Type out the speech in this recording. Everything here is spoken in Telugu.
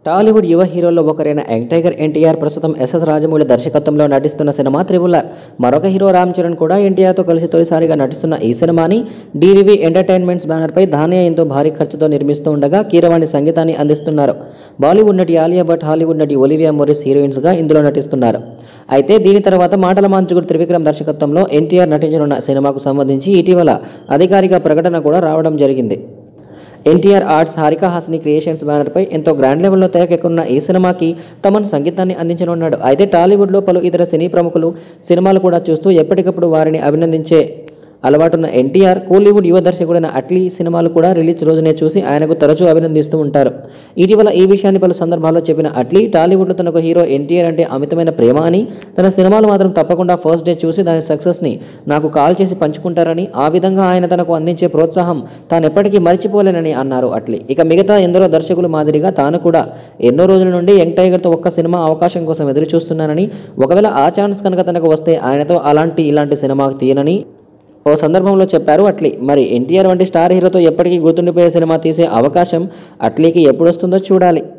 టాలీవుడ్ యువ హీరోల్లో ఒకరైన యంగ్ టైగర్ ఎన్టీఆర్ ప్రస్తుతం ఎస్ఎస్ రాజమౌళి దర్శకత్వంలో నటిస్తున్న సినిమా త్రిబులర్ మరొక హీరో రామ్ చరణ్ కూడా ఎన్టీఆర్తో కలిసి తొలిసారిగా నటిస్తున్న ఈ సినిమాని డీవీవీ ఎంటర్టైన్మెంట్స్ బ్యానర్పై ధాన్య ఎంతో భారీ ఖర్చుతో నిర్మిస్తూ ఉండగా కీరవాణి సంగీతాన్ని అందిస్తున్నారు బాలీవుడ్ నటి ఆలియా భట్ హాలీవుడ్ నటి ఒలివియా మొరిస్ హీరోయిన్స్గా ఇందులో నటిస్తున్నారు అయితే దీని తర్వాత మాటల మాంత్రికుడు త్రివిక్రమ్ దర్శకత్వంలో ఎన్టీఆర్ నటించనున్న సినిమాకు సంబంధించి ఇటీవల అధికారిక ప్రకటన కూడా రావడం జరిగింది NTR arts Haarika Hassine creations బ్యానర్పై ఎంతో గ్రాండ్ లెవెల్లో తెరకెక్కున్న ఈ సినిమాకి తమను సంగీతాన్ని అందించనున్నాడు అయితే టాలీవుడ్లో పలు ఇతర సినీ ప్రముఖులు సినిమాలు కూడా చూస్తూ ఎప్పటికప్పుడు వారిని అభినందించే అలవాటున్న ఎన్టీఆర్ కోలీవుడ్ యువ దర్శకుడైన అట్లీ సినిమాలు కూడా రిలీజ్ రోజునే చూసి ఆయనకు తరచూ అభినందిస్తూ ఉంటారు ఇటీవల ఈ విషయాన్ని పలు సందర్భాల్లో చెప్పిన అట్లీ టాలీవుడ్లో తనకు హీరో ఎన్టీఆర్ అంటే అమితమైన ప్రేమ అని తన సినిమాలు మాత్రం తప్పకుండా ఫస్ట్ డే చూసి దాని సక్సెస్ని నాకు కాల్ చేసి పంచుకుంటారని ఆ విధంగా ఆయన తనకు అందించే ప్రోత్సాహం తాను ఎప్పటికీ మర్చిపోలేనని అన్నారు అట్లీ ఇక మిగతా ఎందరో దర్శకుల మాదిరిగా తాను కూడా ఎన్నో రోజుల నుండి యంగ్ టైగర్తో ఒక్క సినిమా అవకాశం కోసం ఎదురు చూస్తున్నానని ఒకవేళ ఆ ఛాన్స్ కనుక తనకు వస్తే ఆయనతో అలాంటి ఇలాంటి సినిమా తీయనని ఓ సందర్భంలో చెప్పారు అట్లీ మరి ఎన్టీఆర్ వంటి స్టార్ హీరోతో ఎప్పటికీ గుర్తుండిపోయే సినిమా తీసే అవకాశం అట్లీకి ఎప్పుడు వస్తుందో చూడాలి